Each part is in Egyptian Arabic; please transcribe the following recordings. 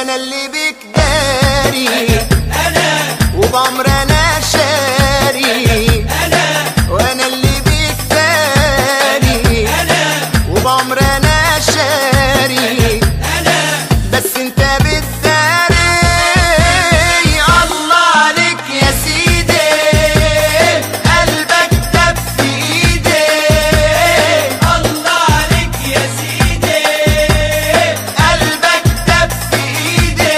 وانا اللي بيك داري انا وبعمر انا شاري انا وانا اللي بيك داري انا وبعمر انا شاري انا بس انت بتداري الله عليك يا سيدي قلبك دب في ايدي الله عليك يا سيدي قلبك دب في ايدي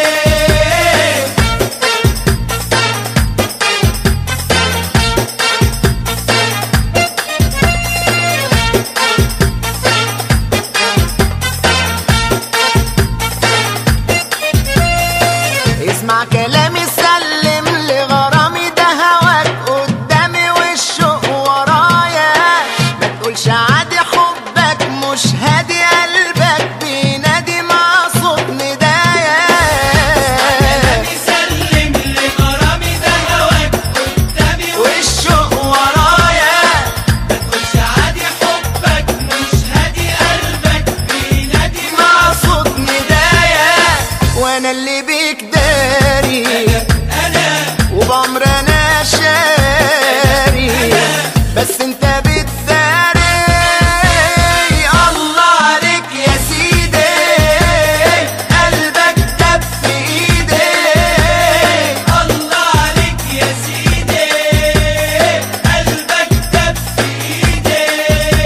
اسمع كلامي سلم لغرامي ده هواك قدامي والشوق ورايا ما تقولش عادي حبك مش هادي قلبك بينادي مع صوت ندايا بيسلم لغرامي ده هواك قدامي والشوق ورايا وش عادي حبك مش هادي قلبك بينادي مع صوت ندايا وانا اللي بيك داري انا وبعمر انا شاري بس انت بتداري الله عليك يا سيدي قلبك دب في ايدي الله عليك يا سيدي قلبك دب في ايدي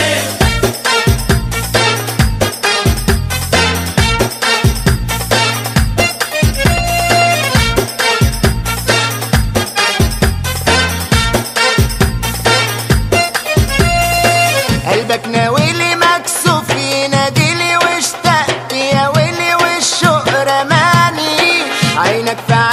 قلبك ناويلي مكسوف يناديلي واشتقت يا ويلي والشوق رماني عينك في